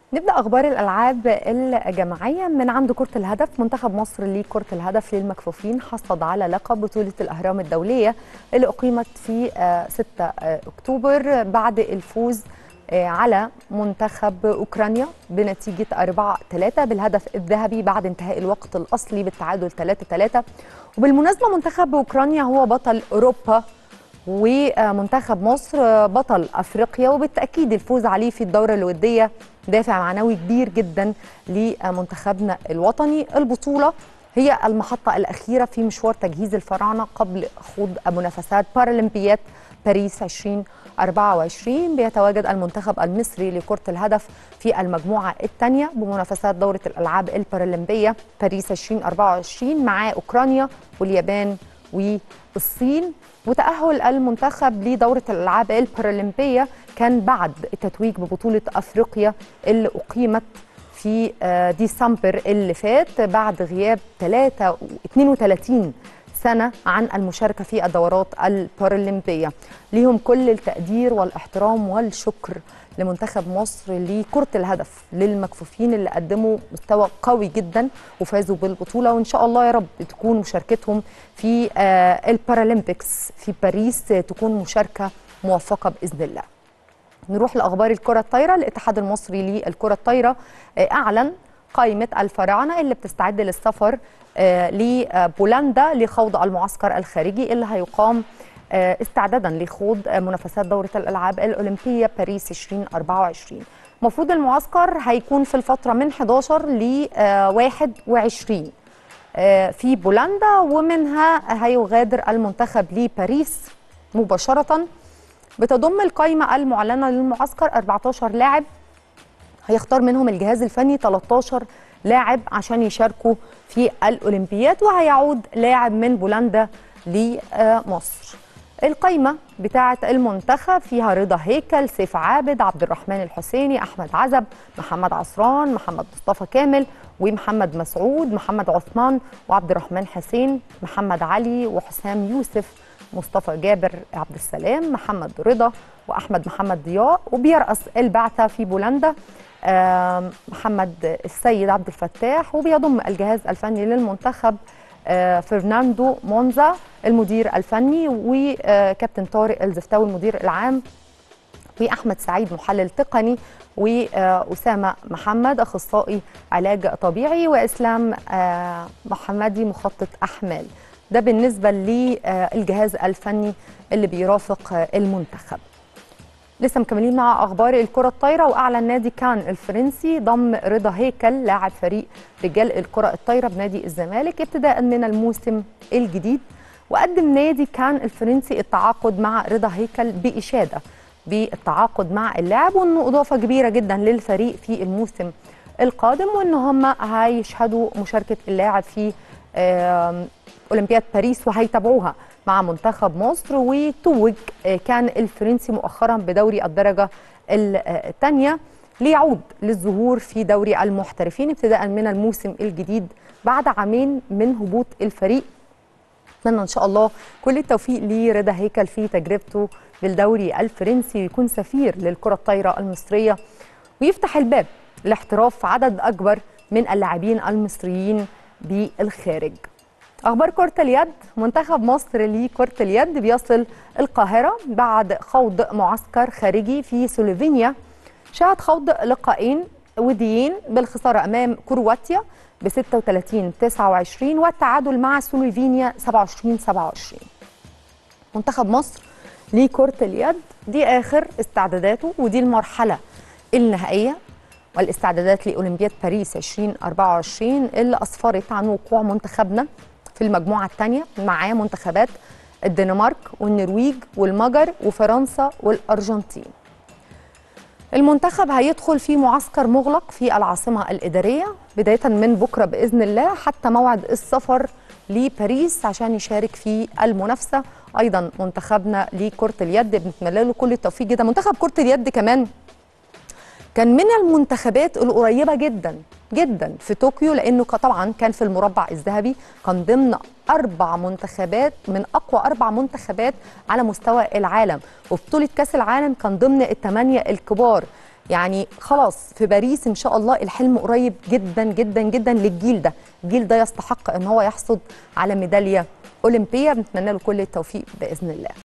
نبدا اخبار الالعاب الجماعيه من عند كره الهدف منتخب مصر لكره الهدف للمكفوفين حصد على لقب بطوله الاهرام الدوليه اللي اقيمت في 6 اكتوبر بعد الفوز على منتخب اوكرانيا بنتيجه 4 3 بالهدف الذهبي بعد انتهاء الوقت الاصلي بالتعادل 3 3 وبالمناسبه منتخب اوكرانيا هو بطل اوروبا ومنتخب مصر بطل افريقيا وبالتاكيد الفوز عليه في الدوره الوديه دافع معنوي كبير جدا لمنتخبنا الوطني البطوله هي المحطه الاخيره في مشوار تجهيز الفراعنه قبل خوض منافسات بارالمبيات باريس 2024 بيتواجد المنتخب المصري لكرة الهدف في المجموعة الثانية بمنافسات دورة الألعاب البارالمبية باريس 2024 مع أوكرانيا واليابان والصين وتأهل المنتخب لدورة الألعاب البارالمبية كان بعد التتويج ببطولة أفريقيا اللي أقيمت في ديسمبر اللي فات بعد غياب 3 32 سنة عن المشاركة في الدورات البارالمبية ليهم كل التقدير والاحترام والشكر لمنتخب مصر لكرة الهدف للمكفوفين اللي قدموا مستوى قوي جدا وفازوا بالبطولة وإن شاء الله يا رب تكون مشاركتهم في البارالمبيكس في باريس تكون مشاركة موفقة بإذن الله نروح لأخبار الكرة الطايرة الاتحاد المصري للكرة الطايرة أعلن قائمة الفراعنة اللي بتستعد للسفر لبولندا لخوض المعسكر الخارجي اللي هيقام استعدادا لخوض منافسات دورة الألعاب الأولمبية باريس 2024 المفروض المعسكر هيكون في الفترة من 11 ل 21 في بولندا ومنها هيغادر المنتخب لباريس مباشرة بتضم القائمة المعلنة للمعسكر 14 لاعب هيختار منهم الجهاز الفني 13 لاعب عشان يشاركوا في الأولمبيات وهيعود لاعب من بولندا لمصر القايمة بتاعة المنتخب فيها رضا هيكل سيف عابد عبد الرحمن الحسيني أحمد عزب محمد عصران محمد مصطفى كامل ومحمد مسعود محمد عثمان وعبد الرحمن حسين محمد علي وحسام يوسف مصطفى جابر عبد السلام محمد رضا وأحمد محمد ضياء وبيرأس البعثة في بولندا محمد السيد عبد الفتاح وبيضم الجهاز الفني للمنتخب فرناندو مونزا المدير الفني وكابتن طارق الزفتاوي المدير العام واحمد سعيد محلل تقني واسامه محمد اخصائي علاج طبيعي واسلام محمدي مخطط احمال ده بالنسبه للجهاز الفني اللي بيرافق المنتخب لسه مكملين مع اخبار الكره الطايره واعلن نادي كان الفرنسي ضم رضا هيكل لاعب فريق رجال الكره الطايره بنادي الزمالك ابتداء من الموسم الجديد وقدم نادي كان الفرنسي التعاقد مع رضا هيكل باشاده بالتعاقد مع اللاعب وانه اضافه كبيره جدا للفريق في الموسم القادم وان هم هيشهدوا مشاركه اللاعب في اولمبياد باريس وهيتابعوها مع منتخب مصر وتوج كان الفرنسي مؤخرا بدوري الدرجه الثانيه ليعود للظهور في دوري المحترفين ابتداء من الموسم الجديد بعد عامين من هبوط الفريق اتمنى ان شاء الله كل التوفيق لرضا هيكل في تجربته بالدوري الفرنسي ويكون سفير للكره الطايره المصريه ويفتح الباب لاحتراف عدد اكبر من اللاعبين المصريين بالخارج اخبار كره اليد منتخب مصر لكره اليد بيصل القاهره بعد خوض معسكر خارجي في سلوفينيا شهد خوض لقاءين وديين بالخساره امام كرواتيا ب 36 29 والتعادل مع سلوفينيا 27 27 منتخب مصر لكره اليد دي اخر استعداداته ودي المرحله النهائيه والاستعدادات لاولمبياد باريس 2024 اللي اسفرت عن وقوع منتخبنا في المجموعة الثانية معاه منتخبات الدنمارك والنرويج والمجر وفرنسا والأرجنتين المنتخب هيدخل في معسكر مغلق في العاصمة الإدارية بداية من بكرة بإذن الله حتى موعد السفر لباريس عشان يشارك في المنافسة أيضا منتخبنا لكرة اليد بنتمنى له كل التوفيق جدا منتخب كرة اليد كمان كان من المنتخبات القريبه جدا جدا في طوكيو لانه طبعا كان في المربع الذهبي كان ضمن اربع منتخبات من اقوى اربع منتخبات على مستوى العالم وبطوله كاس العالم كان ضمن الثمانيه الكبار يعني خلاص في باريس ان شاء الله الحلم قريب جدا جدا جدا للجيل ده الجيل ده يستحق ان هو يحصد على ميداليه اولمبيه بنتمنى له كل التوفيق باذن الله